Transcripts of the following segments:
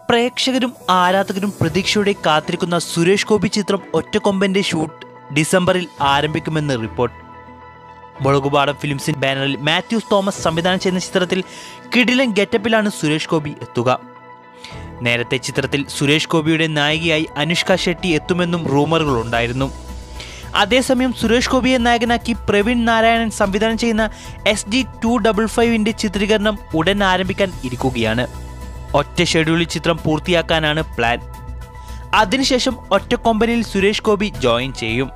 പ്രേക്ഷകരും ആരാധകരും പ്രതീക്ഷയോടെ കാത്തിരിക്കുന്ന സുരേഷ് ഗോപി ചിത്രം ഒറ്റക്കൊമ്പന്റെ ഷൂട്ട് ഡിസംബറിൽ ആരംഭിക്കുമെന്ന് റിപ്പോർട്ട് മുളകുപാടം ഫിലിംസിൻ ബാനറിൽ മാത്യൂസ് തോമസ് സംവിധാനം ചെയ്യുന്ന ചിത്രത്തിൽ കിടിലൻ ഗെറ്റപ്പിലാണ് സുരേഷ് ഗോപി എത്തുക നേരത്തെ ചിത്രത്തിൽ സുരേഷ് ഗോപിയുടെ നായികയായി അനുഷ്ക ഷെട്ടി എത്തുമെന്നും റൂമറുകളുണ്ടായിരുന്നു അതേസമയം സുരേഷ് ഗോപിയെ നായകനാക്കി പ്രവീൺ നാരായണൻ സംവിധാനം ചെയ്യുന്ന എസ് ഡി ടു ഡബിൾ ഫൈവിൻ്റെ ചിത്രീകരണം ഉടൻ ആരംഭിക്കാൻ ഇരിക്കുകയാണ് ഒറ്റ ഷെഡ്യൂളിൽ ചിത്രം പൂർത്തിയാക്കാനാണ് പ്ലാൻ അതിനുശേഷം ഒറ്റ കൊമ്പനിയിൽ സുരേഷ് ഗോപി ജോയിൻ ചെയ്യും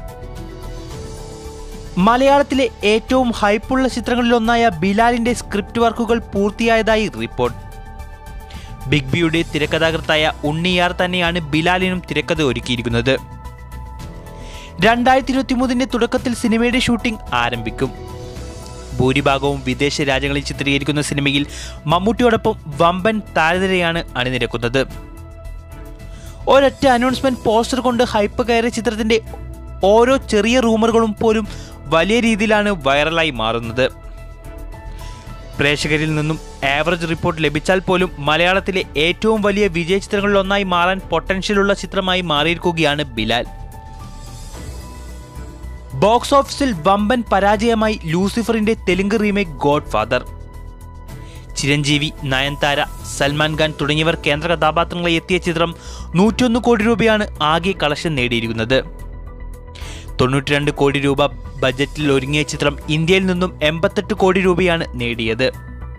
മലയാളത്തിലെ ഏറ്റവും ഹൈപ്പുള്ള ചിത്രങ്ങളിലൊന്നായ ബിലാലിന്റെ സ്ക്രിപ്റ്റ് വർക്കുകൾ പൂർത്തിയായതായി റിപ്പോർട്ട് ബിഗ് ബിയുടെ തിരക്കഥാകൃത്തായ ഉണ്ണിയാർ തന്നെയാണ് ബിലാലിനും തിരക്കഥ ഒരുക്കിയിരിക്കുന്നത് രണ്ടായിരത്തി ഇരുപത്തി മൂന്നിന്റെ തുടക്കത്തിൽ സിനിമയുടെ ഷൂട്ടിംഗ് ആരംഭിക്കും ഭൂരിഭാഗവും വിദേശ രാജ്യങ്ങളിൽ ചിത്രീകരിക്കുന്ന സിനിമയിൽ മമ്മൂട്ടിയോടൊപ്പം വമ്പൻ താരനിരയാണ് അണിനിരക്കുന്നത് ഒരൊറ്റ അനൗൺസ്മെന്റ് പോസ്റ്റർ കൊണ്ട് ഹൈപ്പ് കയറിയ ചിത്രത്തിന്റെ ഓരോ ചെറിയ റൂമറുകളും പോലും വലിയ രീതിയിലാണ് വൈറലായി മാറുന്നത് പ്രേക്ഷകരിൽ നിന്നും ആവറേജ് റിപ്പോർട്ട് ലഭിച്ചാൽ പോലും മലയാളത്തിലെ ഏറ്റവും വലിയ വിജയ ചിത്രങ്ങളിലൊന്നായി മാറാൻ പൊട്ടൻഷ്യലുള്ള ചിത്രമായി മാറിയിരിക്കുകയാണ് ബിലാൽ ബോക്സ് ഓഫീസിൽ വമ്പൻ പരാജയമായി ലൂസിഫറിന്റെ Telugu remake Godfather Chiranjeevi Nayanthara Salman Khan തുടങ്ങിയവർ കേന്ദ്ര കഥാപാത്രങ്ങളെ എത്തിയ ചിത്രം നൂറ്റൊന്ന് കോടി രൂപയാണ് ആകെ കളക്ഷൻ നേടിയിരിക്കുന്നത് തൊണ്ണൂറ്റിരണ്ട് കോടി രൂപ ബജറ്റിൽ ഒരുങ്ങിയ ചിത്രം ഇന്ത്യയിൽ നിന്നും എൺപത്തെട്ട് കോടി രൂപയാണ് നേടിയത്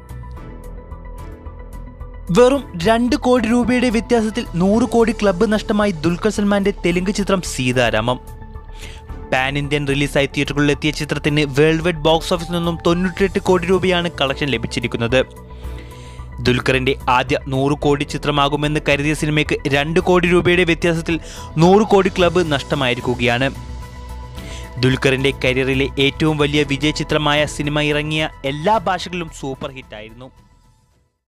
വെറും രണ്ട് കോടി രൂപയുടെ വ്യത്യാസത്തിൽ നൂറ് കോടി ക്ലബ്ബ് നഷ്ടമായി ദുൽഖർ സൽമാന്റെ തെലുങ്ക് ചിത്രം സീതാരാമം പാൻ ഇന്ത്യൻ റിലീസായി തിയേറ്ററുകളിൽ എത്തിയ ചിത്രത്തിന് വേൾഡ് വൈഡ് ബോക്സ് ഓഫീസിൽ നിന്നും തൊണ്ണൂറ്റിയെട്ട് കോടി രൂപയാണ് കളക്ഷൻ ലഭിച്ചിരിക്കുന്നത് ദുൽഖറിന്റെ ആദ്യ നൂറ് കോടി ചിത്രമാകുമെന്ന് കരുതിയ സിനിമയ്ക്ക് രണ്ട് കോടി രൂപയുടെ വ്യത്യാസത്തിൽ നൂറ് കോടി ക്ലബ്ബ് നഷ്ടമായിരിക്കുകയാണ് ദുൽഖറിന്റെ കരിയറിലെ ഏറ്റവും വലിയ വിജയ ചിത്രമായ സിനിമ ഇറങ്ങിയ എല്ലാ ഭാഷകളിലും സൂപ്പർ ഹിറ്റായിരുന്നു